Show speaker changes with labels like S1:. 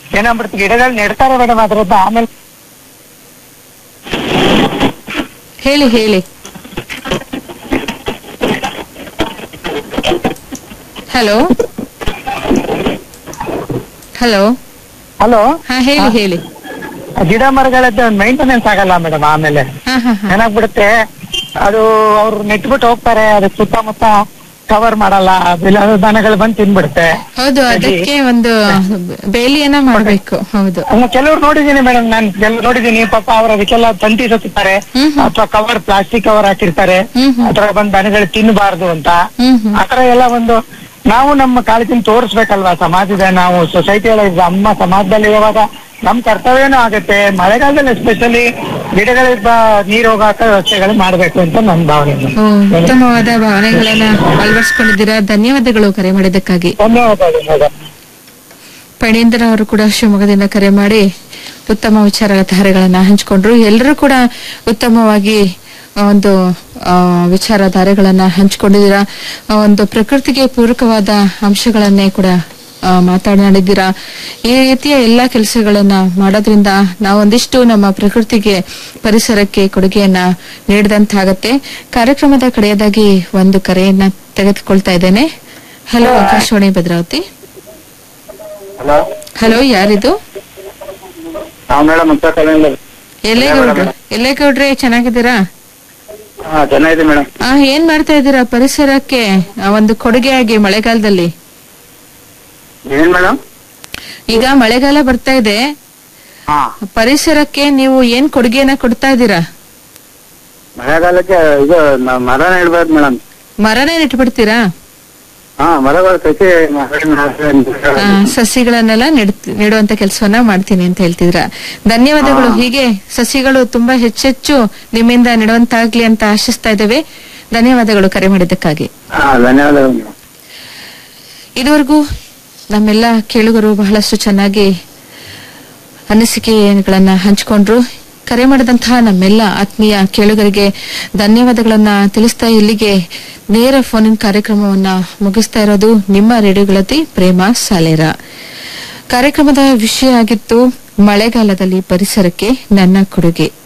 S1: ಏನಾಗ್ಬಿಡುತ್ತೆ ಗಿಡಗಳು ನೆಡ್ತಾರೆ ಮೇಡಮ್ ಅದ್ರದ್ದು ಆಮೇಲೆ
S2: ಹೇಳಿ ಹೇಳಿ ಹಲೋ ಹಲೋ
S1: ಹಲೋ
S2: ಹಾ ಹೇಳಿ ಹೇಳಿ
S1: ಗಿಡ ಮರಗಳದ್ದು ಮೈಂಟೆನೆನ್ಸ್ ಆಗಲ್ಲ ಮೇಡಮ್ ಆಮೇಲೆ
S2: ಹಾ ಹಾ ಹಾ
S1: ಏನಾಗ್ಬಿಡುತ್ತೆ ಅದು ಅವ್ರು ನೆಟ್ಬಿಟ್ಟು ಹೋಗ್ತಾರೆ ಅದಕ್ಕೆ ಸುತ್ತಮುತ್ತ ಕವರ್ ಮಾಡಲ್ಲ ಇಲ್ಲ ದನಗಳು ಬಂದು ತಿನ್ಬಿಡುತ್ತೆ
S2: ಹೌದು ಅದಕ್ಕೆ ಒಂದು ಬೇಲಿಯನ್ನ ಮಾಡ್ಬೇಕು ಹೌದು
S1: ಇನ್ನು ಕೆಲವ್ರು ನೋಡಿದೀನಿ ಮೇಡಮ್ ನಾನು ಕೆಲವ್ರು ನೋಡಿದೀನಿ ಪಾಪ ಅವ್ರ ಅದಕ್ಕೆಲ್ಲ ತಂತಿ ಸುತ್ತಾರೆ
S2: ಹ್ಮ್ ಹ್ಮ್.
S1: ಅಥವಾ ಕವರ್ ಪ್ಲಾಸ್ಟಿಕ್ ಕವರ್ ಹಾಕಿರ್ತಾರೆ
S2: ಹ್ಮ್ ಹ್ಮ್.
S1: ಆತರ ಬಂದ್ ದನಗಳು ತಿನ್ನಬಾರ್ದು ಅಂತ
S2: ಹ್ಮ್ ಹ್ಮ್
S1: ಆತರ ಎಲ್ಲ ಒಂದು ನಾವು ನಮ್ಮ ಕಾಳಜಿನ ತೋರಿಸ್ಬೇಕಲ್ವಾ ಸಮಾಜದ ನಾವು ಸೊಸೈಟಿ ನಮ್ಮ ಸಮಾಜದಲ್ಲಿ ಇರುವಾಗ ನಮ್ ಕರ್ತವ್ಯನೂ ಆಗತ್ತೆ ಮಳೆಗಾಲದಲ್ಲಿ ಎಸ್ಪೆಷಲಿ ಗಿಡಗಳಿಗೆ ನೀರು ಹೋಗಾಕ ವ್ಯವಸ್ಥೆಗಳು ಮಾಡ್ಬೇಕು ಅಂತ ನನ್ನ ಭಾವನೆ
S2: ಓ, ಉತ್ತಮವಾದ ಭಾವನೆಗಳನ್ನ ಅಳವಡಿಸ್ಕೊಂಡಿದ್ದೀರಾ ಧನ್ಯವಾದಗಳು ಕರೆ ಮಾಡಿದ್ದಕ್ಕಾಗಿ
S1: ಧನ್ಯವಾದಗಳು ಮೇಡಮ್
S2: ಪಣೀಂದ್ರ ಅವರು ಕೂಡ ಶಿವಮೊಗ್ಗದಿಂದ ಕರೆ ಮಾಡಿ ಉತ್ತಮ ವಿಚಾರಧಾರೆಗಳನ್ನ ಹಂಚಿಕೊಂಡ್ರು ಎಲ್ಲರೂ ಕೂಡ ಉತ್ತಮವಾಗಿ ಒಂದು ಆ, ವಿಚಾರಧಾರೆಗಳನ್ನ ಹಂಚಿಕೊಂಡಿದ್ದೀರಾ ಆ, ಒಂದು ಪ್ರಕೃತಿಗೆ ಪೂರಕವಾದ ಅಂಶಗಳನ್ನೇ ಕೂಡ ಆ, ಮಾತನಾಡಿದ್ದೀರಾ ಈ ರೀತಿಯ ಎಲ್ಲಾ ಕೆಲಸಗಳನ್ನ ಮಾಡೋದ್ರಿಂದ ನಾವೊಂದಿಷ್ಟು ನಮ್ಮ ಪ್ರಕೃತಿಗೆ ಪರಿಸರಕ್ಕೆ ಕೊಡುಗೆಯನ್ನ ನೀಡಿದಂತಾಗತ್ತೆ ಕಾರ್ಯಕ್ರಮದ ಕಡೆಯದಾಗಿ ಒಂದು ಕರೆಯನ್ನ ತೆಗೆದುಕೊಳ್ತಾ ಇದ್ದೇನೆ hello Akashvani Bhadravati
S1: hello
S2: hello ಯಾರಿದು
S1: ನಾವು ಮೇಡಮ್ ಅಂತ
S2: ಎಲ್ಲೇಗೌಡ್ರೆ ಎಲ್ಲೇಗೌಡ್ರೆ ಚೆನ್ನಾಗಿದ್ದೀರಾ
S1: ಹಾ ಚೆನ್ನಾಗಿದೆ ಮೇಡಮ್
S2: ಆ ಏನ್ ಮಾಡ್ತಾ ಇದ್ದೀರಾ ಪರಿಸರಕ್ಕೆ ಆ, ಒಂದು ಕೊಡುಗೆಯಾಗಿ ಮಳೆಗಾಲದಲ್ಲಿ
S1: ಏನ್ ಮೇಡಮ್
S2: ಈಗ ಮಳೆಗಾಲ ಬರ್ತಾ ಇದೆ
S1: ಹಾ
S2: ಪರಿಸರಕ್ಕೆ ನೀವು ಏನ್ ಕೊಡುಗೆಯನ್ನ ಕೊಡ್ತಾ ಇದ್ದೀರಾ
S1: ಮಳೆಗಾಲಕ್ಕೆ ಇದು ನ- ಮರ ನೆಡ್ಬೇಕು ಮೇಡಮ್
S2: ಮರನೇ ನೆಟ್ಬಿಡ್ತೀರಾ
S1: ಹಾ ಮರಗಳು ಸಸಿ
S2: ಆ, ಸಸಿಗಳನ್ನೆಲ್ಲ ನೆಡ್- ನೆಡುವಂತ ಕೆಲಸವನ್ನ ಮಾಡ್ತೀನಿ ಅಂತ ಹೇಳ್ತಿದ್ರ ಧನ್ಯವಾದಗಳು ಹೀಗೆ ಸಸಿಗಳು ತುಂಬಾ ಹೆಚ್ಚೆಚ್ಚು ನಿಮ್ಮಿಂದ ನೆಡುವಂತಾಗ್ಲಿ ಅಂತ ಆಶಿಸ್ತಾ ಇದ್ದೇವೆ ಧನ್ಯವಾದಗಳು ಕರೆ ಮಾಡಿದ್ದಕ್ಕಾಗಿ
S1: ಹಾ ಧನ್ಯವಾದಗಳು ಮೇಡಮ್
S2: ಇದುವರೆಗೂ ನಮ್ಮೆಲ್ಲ ಕೇಳುಗರು ಬಹಳಷ್ಟು ಚೆನ್ನಾಗಿ ಅನಿಸಿಕೆಗಳನ್ನ ಹಂಚಿಕೊಂಡ್ರು ಕರೆ ಮಾಡಿದಂತಹ ನಮ್ಮೆಲ್ಲ ಆತ್ಮೀಯ ಕೇಳುಗರಿಗೆ ಧನ್ಯವಾದಗಳನ್ನ ತಿಳಿಸ್ತಾ ಇಲ್ಲಿಗೆ ನೇರ ಫೋನಿನ್ ಕಾರ್ಯಕ್ರಮವನ್ನ ಮುಗಿಸ್ತಾ ಇರೋದು ನಿಮ್ಮ ರೇಡಿಯೋಗಳತಿ ಪ್ರೇಮ ಸಾಲೇರ ಕಾರ್ಯಕ್ರಮದ ವಿಷಯ ಆಗಿತ್ತು ಮಳೆಗಾಲದಲ್ಲಿ ಪರಿಸರಕ್ಕೆ ನನ್ನ ಕೊಡುಗೆ